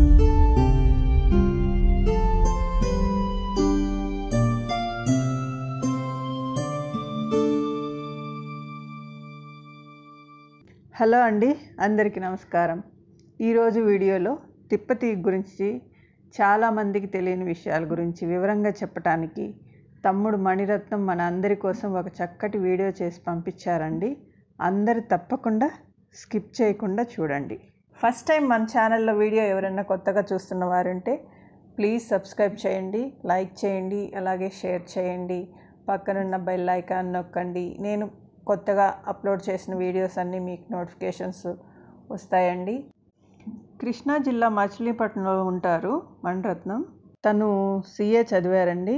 hello అండి అందరికీ నమస్కారం ఈరోజు వీడియోలో తిప్పతి గురించి చాలామందికి తెలియని విషయాల గురించి వివరంగా చెప్పడానికి తమ్ముడు మణిరత్నం మన అందరి కోసం ఒక చక్కటి వీడియో చేసి పంపించారండి అందరు తప్పకుండా స్కిప్ చేయకుండా చూడండి ఫస్ట్ టైం మన ఛానల్లో వీడియో ఎవరైనా కొత్తగా చూస్తున్న వారుంటే ప్లీజ్ సబ్స్క్రైబ్ చేయండి లైక్ చేయండి అలాగే షేర్ చేయండి పక్కనున్న బెల్ ఐకాన్ నొక్కండి నేను కొత్తగా అప్లోడ్ చేసిన వీడియోస్ అన్నీ మీకు నోటిఫికేషన్స్ వస్తాయండి కృష్ణా జిల్లా మచిలీపట్నంలో ఉంటారు మణిరత్నం తను సిఏ చదివారండి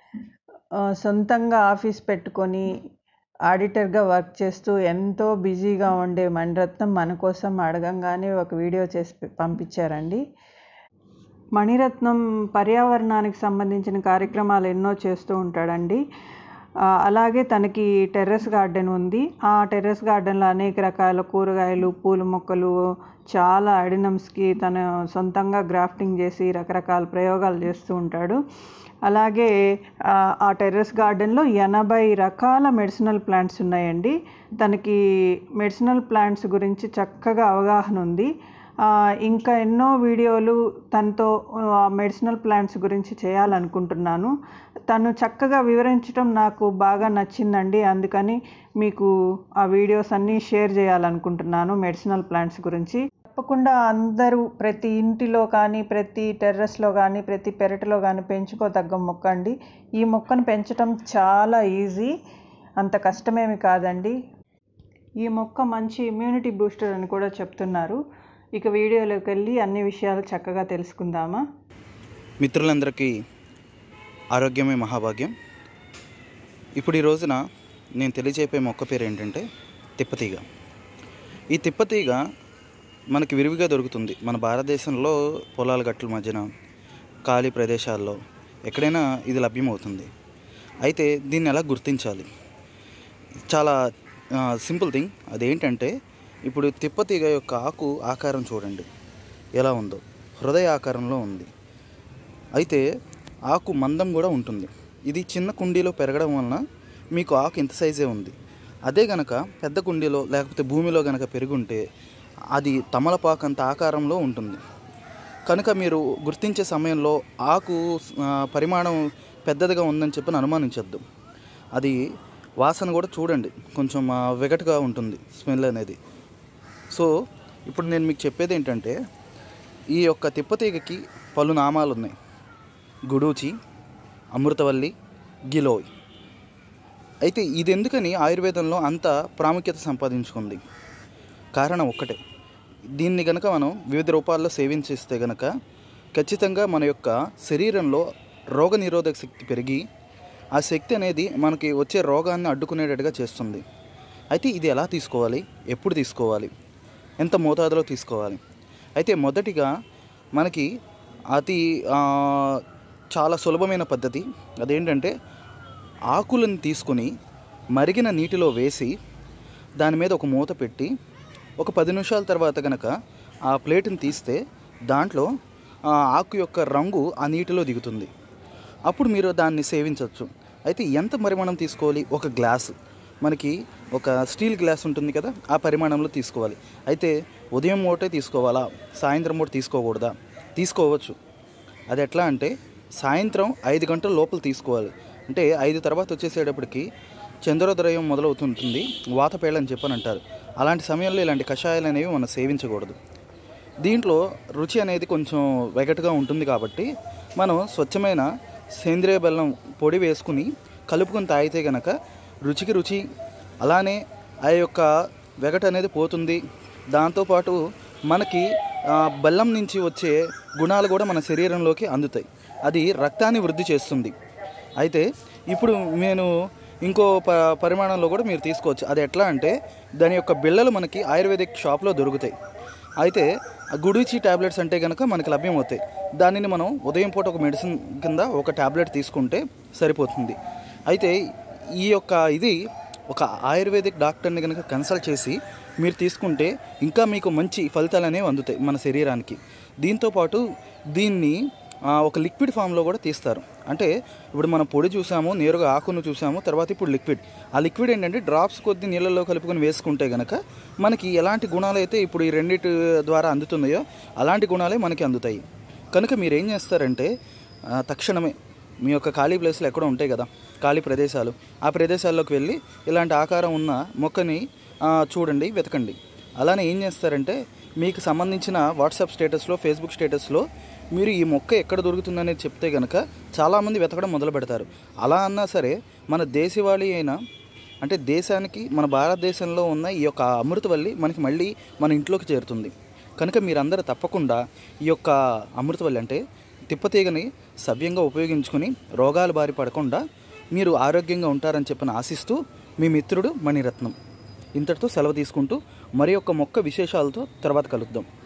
ఆ, సొంతంగా ఆఫీస్ పెట్టుకొని ఆడిటర్గా వర్క్ చేస్తూ ఎంతో బిజీగా ఉండే మణిరత్నం మన కోసం అడగంగానే ఒక వీడియో చేసి పంపించారండి మణిరత్నం పర్యావరణానికి సంబంధించిన కార్యక్రమాలు ఎన్నో చేస్తూ ఉంటాడండి ఆ, అలాగే తనకి టెర్రస్ గార్డెన్ ఉంది ఆ టెర్రస్ గార్డెన్లో అనేక రకాల కూరగాయలు పూల మొక్కలు చాలా అడినమ్స్కి తను సొంతంగా గ్రాఫ్టింగ్ చేసి రకరకాల ప్రయోగాలు చేస్తూ ఉంటాడు అలాగే ఆ, ఆ టెర్రస్ గార్డెన్లో ఎనభై రకాల మెడిసినల్ ప్లాంట్స్ ఉన్నాయండి తనకి మెడిసినల్ ప్లాంట్స్ గురించి చక్కగా అవగాహన ఉంది ఆ, ఇంకా ఎన్నో వీడియోలు తనతో ఆ, మెడిసినల్ ప్లాంట్స్ గురించి చేయాలనుకుంటున్నాను తను చక్కగా వివరించడం నాకు బాగా నచ్చిందండి అందుకని మీకు ఆ వీడియోస్ అన్నీ షేర్ చేయాలనుకుంటున్నాను మెడిసినల్ ప్లాంట్స్ గురించి తప్పకుండా అందరూ ప్రతి ఇంటిలో కానీ ప్రతి టెర్రస్లో కానీ ప్రతి పెరటిలో కానీ పెంచుకోదగ్గ మొక్క అండి ఈ మొక్కను పెంచడం చాలా ఈజీ అంత కష్టమేమి కాదండి ఈ మొక్క మంచి ఇమ్యూనిటీ బూస్టర్ అని కూడా చెప్తున్నారు ఇక వీడియోలోకి వెళ్ళి అన్ని విషయాలు చక్కగా తెలుసుకుందామా మిత్రులందరికీ ఆరోగ్యమే మహాభాగ్యం ఇప్పుడు ఈ రోజున నేను తెలియజేపే మొక్క పేరు ఏంటంటే తిప్పతీగ ఈ తిప్పతీగ మనకి విరివిగా దొరుకుతుంది మన భారతదేశంలో పొలాల గట్ల మధ్యన ఖాళీ ప్రదేశాల్లో ఎక్కడైనా ఇది లభ్యమవుతుంది అయితే దీన్ని ఎలా గుర్తించాలి చాలా సింపుల్ థింగ్ అదేంటంటే ఇప్పుడు తిప్పతీగ యొక్క ఆకు ఆకారం చూడండి ఎలా ఉందో హృదయ ఆకారంలో ఉంది అయితే ఆకు మందం కూడా ఉంటుంది ఇది చిన్న కుండీలో పెరగడం వలన మీకు ఆకు ఇంత సైజే ఉంది అదే గనక పెద్ద కుండీలో లేకపోతే భూమిలో గనక పెరుగుంటే అది తమలపాకు అంత ఆకారంలో ఉంటుంది కనుక మీరు గుర్తించే సమయంలో ఆకు ఆ, పరిమాణం పెద్దదిగా ఉందని చెప్పి అనుమానించద్దు అది వాసన కూడా చూడండి కొంచెం ఆ, వెగటుగా ఉంటుంది స్మెల్ అనేది సో ఇప్పుడు నేను మీకు చెప్పేది ఏంటంటే ఈ యొక్క తిప్పతీగకి పలు నామాలు ఉన్నాయి గుడూచి అమృతవల్లి గిలోయ్ అయితే ఇది ఎందుకని ఆయుర్వేదంలో అంత ప్రాముఖ్యత సంపాదించుకుంది కారణం ఒక్కటే దీన్ని గనక మనం వివిధ రూపాల్లో సేవించేస్తే గనక ఖచ్చితంగా మన యొక్క శరీరంలో రోగ నిరోధక శక్తి పెరిగి ఆ శక్తి అనేది మనకి వచ్చే రోగాన్ని అడ్డుకునేటట్టుగా చేస్తుంది అయితే ఇది ఎలా తీసుకోవాలి ఎప్పుడు తీసుకోవాలి ఎంత మోతాదులో తీసుకోవాలి అయితే మొదటిగా మనకి అతి ఆ, చాలా సులభమైన పద్ధతి అదేంటంటే ఆకులను తీసుకొని మరిగిన నీటిలో వేసి దాని మీద ఒక మూత పెట్టి ఒక పది నిమిషాల తర్వాత కనుక ఆ ప్లేట్ని తీస్తే దాంట్లో ఆ ఆకు యొక్క రంగు ఆ నీటిలో దిగుతుంది అప్పుడు మీరు దాన్ని సేవించవచ్చు అయితే ఎంత పరిమాణం తీసుకోవాలి ఒక గ్లాసు మనకి ఒక స్టీల్ గ్లాస్ ఉంటుంది కదా ఆ పరిమాణంలో తీసుకోవాలి అయితే ఉదయం మూటే తీసుకోవాలా సాయంత్రం మూట తీసుకోకూడదా తీసుకోవచ్చు అది ఎట్లా అంటే సాయంత్రం ఐదు గంటల లోపల తీసుకోవాలి అంటే ఐదు తర్వాత వచ్చేసేటప్పటికి చంద్రోదయం మొదలవుతుంటుంది వాతపేళ అని చెప్పని అంటారు అలాంటి సమయంలో ఇలాంటి కషాయాలు అనేవి మనం సేవించకూడదు దీంట్లో రుచి అనేది కొంచెం వెగటుగా ఉంటుంది కాబట్టి మనం స్వచ్ఛమైన సేంద్రియ బెల్లం పొడి వేసుకుని కలుపుకొని తాగితే గనక రుచికి రుచి అలానే ఆ యొక్క వెగట అనేది పోతుంది దాంతోపాటు మనకి ఆ, బెల్లం నుంచి వచ్చే గుణాలు కూడా మన శరీరంలోకి అందుతాయి అది రక్తాన్ని వృద్ధి చేస్తుంది అయితే ఇప్పుడు నేను ఇంకో ప పరిమాణంలో కూడా మీరు తీసుకోవచ్చు అది ఎట్లా అంటే దాని యొక్క బిళ్ళలు మనకి ఆయుర్వేదిక్ షాప్లో దొరుకుతాయి అయితే ఆ గుడిచి ట్యాబ్లెట్స్ అంటే కనుక మనకి లభ్యమవుతాయి దానిని మనం ఉదయం పూట ఒక మెడిసిన్ కింద ఒక ట్యాబ్లెట్ తీసుకుంటే సరిపోతుంది అయితే ఈ యొక్క ఇది ఒక ఆయుర్వేదిక్ డాక్టర్ని కనుక కన్సల్ట్ చేసి మీరు తీసుకుంటే ఇంకా మీకు మంచి ఫలితాలు అనేవి అందుతాయి మన శరీరానికి దీంతోపాటు దీన్ని ఆ, ఒక లిక్విడ్ ఫామ్లో కూడా తీస్తారు అంటే ఇప్పుడు మనం పొడి చూసాము నేరుగా ఆకును చూసాము తర్వాత ఇప్పుడు లిక్విడ్ ఆ లిక్విడ్ ఏంటంటే డ్రాప్స్ కొద్ది నీళ్ళలో కలుపుకొని వేసుకుంటే గనక మనకి ఎలాంటి గుణాలు అయితే ఇప్పుడు ఈ రెండింటి ద్వారా అందుతున్నాయో అలాంటి గుణాలే మనకి అందుతాయి కనుక మీరు ఏం చేస్తారంటే ఆ, తక్షణమే మీ యొక్క ఖాళీ ప్లేస్లు ఎక్కడో ఉంటాయి కదా ఖాళీ ప్రదేశాలు ఆ ప్రదేశాల్లోకి వెళ్ళి ఇలాంటి ఆకారం ఉన్న మొక్కని ఆ, చూడండి వెతకండి అలానే ఏం చేస్తారంటే మీకు సంబంధించిన వాట్సాప్ స్టేటస్లో ఫేస్బుక్ స్టేటస్లో మీరు ఈ మొక్క ఎక్కడ దొరుకుతుందనేది చెప్తే కనుక చాలామంది వెతకడం మొదలు పెడతారు అలా అన్నా సరే మన దేశవాళీ అయిన అంటే దేశానికి మన భారతదేశంలో ఉన్న ఈ యొక్క అమృతవల్లి మనకి మళ్ళీ మన ఇంట్లోకి చేరుతుంది కనుక మీరందరూ తప్పకుండా ఈ యొక్క అమృతవల్లి అంటే తిప్పతీగని సవ్యంగా ఉపయోగించుకొని రోగాల బారి పడకుండా మీరు ఆరోగ్యంగా ఉంటారని చెప్పని ఆశిస్తూ మీ మిత్రుడు మణిరత్నం ఇంతటితో సెలవు తీసుకుంటూ మరి యొక్క మొక్క విశేషాలతో తర్వాత కలుద్దాం